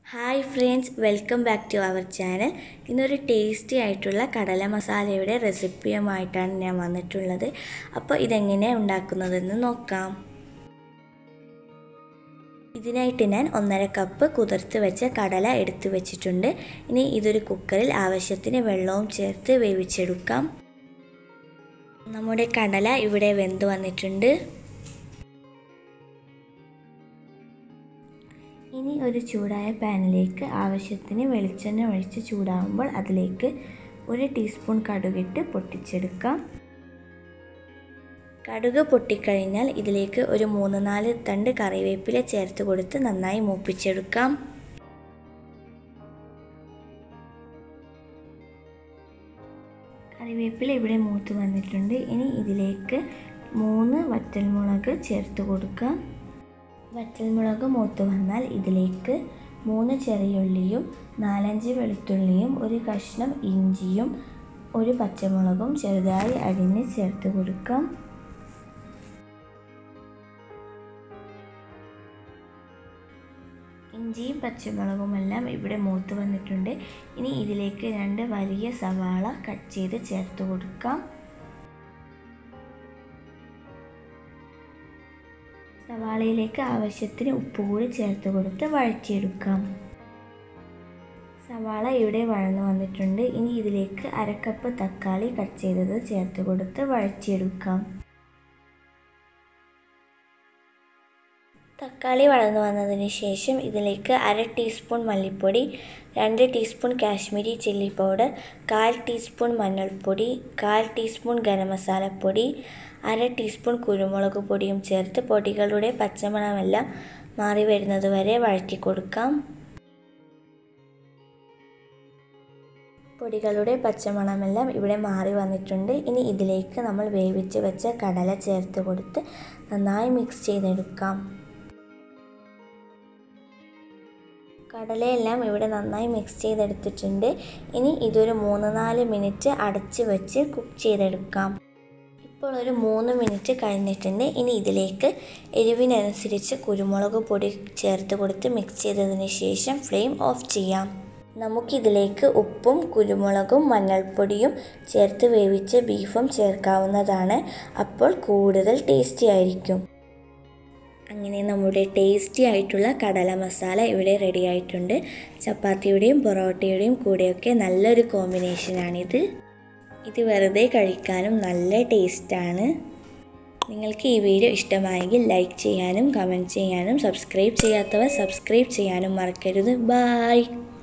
hi friends welcome back to our channel ഇന്നൊരു tasty ആയിട്ടുള്ള കടല മസാലയുടെ റെസിപ്പിയുമായിട്ടാണ് ഞാൻ വന്നിട്ടുള്ളത് അപ്പോൾ ഇതെങ്ങനെയാണ് ഉണ്ടാക്കുന്നതെന്ന് നോക്കാം ഇതിനായിട്ട് ഞാൻ ഒന്നര കപ്പ് കുതിർത്ത് വെച്ച കടല എടുത്തു വെച്ചിട്ടുണ്ട് ഇനി ഇതൊരു കുക്കറിൽ ആവശ്യത്തിന് വെള്ളവും ചേർത്ത് വേവിച്ചെടുക്കാം നമ്മുടെ കടല ഇവിടെ വെന്ത് വന്നിട്ടുണ്ട് ഇനി ഒരു ചൂടായ പാനിലേക്ക് ആവശ്യത്തിന് വെളിച്ചെണ്ണ ഒഴിച്ച് ചൂടാകുമ്പോൾ അതിലേക്ക് ഒരു ടീസ്പൂൺ കടുകിട്ട് പൊട്ടിച്ചെടുക്കാം കടുക് പൊട്ടിക്കഴിഞ്ഞാൽ ഇതിലേക്ക് ഒരു മൂന്ന് നാല് തണ്ട് കറിവേപ്പില ചേർത്ത് കൊടുത്ത് നന്നായി മൂപ്പിച്ചെടുക്കാം കറിവേപ്പില ഇവിടെ മൂത്ത് വന്നിട്ടുണ്ട് ഇനി ഇതിലേക്ക് മൂന്ന് വറ്റൽമുളക് ചേർത്ത് കൊടുക്കാം വറ്റൽമുളക് മൂത്ത് വന്നാൽ ഇതിലേക്ക് മൂന്ന് ചെറിയുള്ളിയും നാലഞ്ച് വെളുത്തുള്ളിയും ഒരു കഷ്ണം ഇഞ്ചിയും ഒരു പച്ചമുളകും ചെറുതായി അരിഞ്ഞ് ചേർത്ത് കൊടുക്കാം ഇഞ്ചിയും പച്ചമുളകുമെല്ലാം ഇവിടെ മൂത്ത് വന്നിട്ടുണ്ട് ഇനി ഇതിലേക്ക് രണ്ട് വലിയ സവാള കട്ട് ചെയ്ത് ചേർത്ത് കൊടുക്കാം സവാളയിലേക്ക് ആവശ്യത്തിന് ഉപ്പ് കൂടി ചേർത്ത് കൊടുത്ത് വഴറ്റിയെടുക്കാം സവാള ഇവിടെ വഴന്നു വന്നിട്ടുണ്ട് ഇനി ഇതിലേക്ക് അരക്കപ്പ് തക്കാളി കട്ട് ചെയ്തത് ചേർത്ത് കൊടുത്ത് വഴറ്റിയെടുക്കാം തക്കാളി വളർന്നു വന്നതിന് ശേഷം ഇതിലേക്ക് അര ടീസ്പൂൺ മല്ലിപ്പൊടി രണ്ട് ടീസ്പൂൺ കാശ്മീരി ചില്ലി പൗഡർ കാൽ ടീസ്പൂൺ മഞ്ഞൾപ്പൊടി കാൽ ടീസ്പൂൺ ഗരം മസാലപ്പൊടി അര ടീസ്പൂൺ കുരുമുളക് പൊടിയും ചേർത്ത് പൊടികളുടെ പച്ചമണമെല്ലാം മാറി വരുന്നത് വരെ വഴറ്റി കൊടുക്കാം പൊടികളുടെ പച്ചമണമെല്ലാം ഇവിടെ മാറി വന്നിട്ടുണ്ട് ഇനി ഇതിലേക്ക് നമ്മൾ വേവിച്ച് വെച്ച കടല ചേർത്ത് കൊടുത്ത് നന്നായി മിക്സ് ചെയ്തെടുക്കാം കടലയെല്ലാം ഇവിടെ നന്നായി മിക്സ് ചെയ്തെടുത്തിട്ടുണ്ട് ഇനി ഇതൊരു മൂന്ന് നാല് മിനിറ്റ് അടച്ച് വെച്ച് കുക്ക് ചെയ്തെടുക്കാം ഇപ്പോൾ ഒരു മൂന്ന് മിനിറ്റ് കഴിഞ്ഞിട്ടുണ്ട് ഇനി ഇതിലേക്ക് എരിവിനനുസരിച്ച് കുരുമുളക് പൊടി ചേർത്ത് കൊടുത്ത് മിക്സ് ചെയ്തതിന് ശേഷം ഫ്ലെയിം ഓഫ് ചെയ്യാം നമുക്കിതിലേക്ക് ഉപ്പും കുരുമുളകും മഞ്ഞൾപ്പൊടിയും ചേർത്ത് വേവിച്ച ബീഫും ചേർക്കാവുന്നതാണ് അപ്പോൾ കൂടുതൽ ടേസ്റ്റി ആയിരിക്കും അങ്ങനെ നമ്മുടെ ടേസ്റ്റി ആയിട്ടുള്ള കടല മസാല ഇവിടെ റെഡി ആയിട്ടുണ്ട് ചപ്പാത്തിയുടെയും പൊറോട്ടയുടെയും കൂടെയൊക്കെ നല്ലൊരു കോമ്പിനേഷനാണിത് ഇത് വെറുതെ കഴിക്കാനും നല്ല ടേസ്റ്റാണ് നിങ്ങൾക്ക് ഈ വീഡിയോ ഇഷ്ടമായെങ്കിൽ ലൈക്ക് ചെയ്യാനും കമൻറ്റ് ചെയ്യാനും സബ്സ്ക്രൈബ് ചെയ്യാത്തവർ സബ്സ്ക്രൈബ് ചെയ്യാനും മറക്കരുത് ബായ്